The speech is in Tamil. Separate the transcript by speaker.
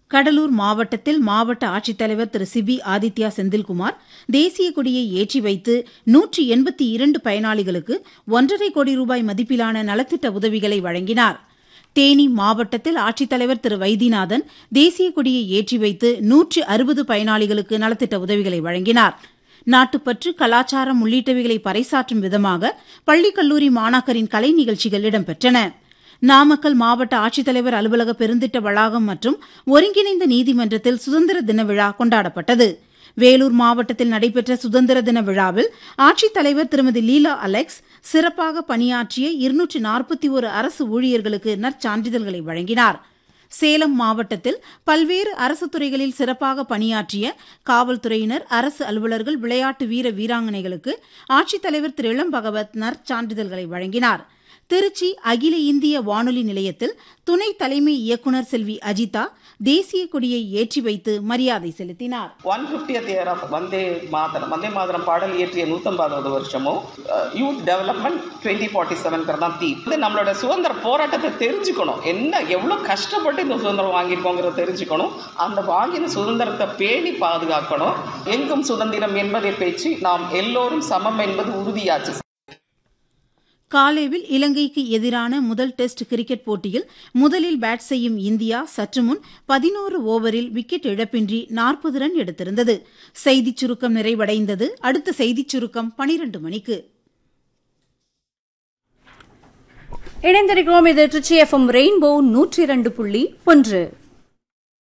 Speaker 1: கடலூர் மாவட்டத்தில் மாவட்ட ஆட்சித்தலைவர் திரு சிபி ஆதித்யா செந்தில்குமார் தேசிய கொடியை ஏற்றி வைத்து நூற்றி எண்பத்தி இரண்டு பயனாளிகளுக்கு ஒன்றரை கோடி ரூபாய் மதிப்பிலான நலத்திட்ட உதவிகளை வழங்கினார் தேனி மாவட்டத்தில் ஆட்சித்தலைவர் திரு வைத்தியநாதன் தேசிய கொடியை ஏற்றி வைத்து நூற்றி அறுபது பயனாளிகளுக்கு நலத்திட்ட உதவிகளை வழங்கினார் நாட்டுப்பற்று கலாச்சாரம் உள்ளிட்டவைகளை பறைசாற்றும் விதமாக பள்ளி கல்லூரி மாணாக்கரின் கலை நிகழ்ச்சிகள் இடம்பெற்றன நாமக்கல் மாவட்ட ஆட்சித்தலைவர் அலுவலக பெருந்திட்ட வளாகம் மற்றும் ஒருங்கிணைந்த நீதிமன்றத்தில் சுதந்திர தின விழா கொண்டாடப்பட்டது வேலூர் மாவட்டத்தில் நடைபெற்ற சுதந்திர தின விழாவில் ஆட்சித்தலைவர் திருமதி லீலா அலெக்ஸ் சிறப்பாக பணியாற்றிய இருநூற்றி நாற்பத்தி ஒரு அரசு ஊழியர்களுக்கு நற்சான்றிதழ்களை வழங்கினார் சேலம் மாவட்டத்தில் பல்வேறு அரசு துறைகளில் சிறப்பாக பணியாற்றிய காவல்துறையினர் அரசு அலுவலர்கள் விளையாட்டு வீர வீராங்கனைகளுக்கு ஆட்சித்தலைவர் திரு இளம் பகவத் நற்சான்றிதழ்களை வழங்கினார் திருச்சி அகில இந்திய வானொலி நிலையத்தில் துணை தலைமை இயக்குநர் செல்வி அஜிதா தேசிய கொடியை ஏற்றி வைத்து மரியாதை செலுத்தினார்
Speaker 2: one fiftieth year of Vande Mataram Vande Mataram பாடல் இயற்றிய நூற்றம்பதாவது வருஷமும் யூத் டெவலப்மெண்ட் டுவெண்ட்டி ஃபார்ட்டி செவன்கிறது தான் தீ இது நம்மளோட சுதந்திர போராட்டத்தை தெரிஞ்சுக்கணும் என்ன எவ்வளோ கஷ்டப்பட்டு இந்த சுதந்திரம் வாங்கியிருக்கோங்கிறத தெரிஞ்சுக்கணும் அந்த வாங்கின சுதந்திரத்தை பேணி பாதுகாக்கணும் எங்கும் சுதந்திரம் என்பதை பேச்சு நாம் எல்லோரும் சமம் என்பது உறுதியாச்சு
Speaker 1: காலேவில் இலங்கைக்கு எதிரான முதல் டெஸ்ட் கிரிக்கெட் போட்டியில் முதலில் பேட் செய்யும் இந்தியா சற்று முன் பதினோரு ஓவரில் விக்கெட் இழப்பின்றி நாற்பது ரன் எடுத்திருந்தது செய்திச் சுருக்கம் நிறைவடைந்தது அடுத்த செய்திச் சுருக்கம் பனிரண்டு மணிக்கு
Speaker 3: இணைந்திருக்கிறோம் இது ட்ரிச்சி எஃப்எம் ரெயின்போ நூற்றி இரண்டு புள்ளி ஒன்று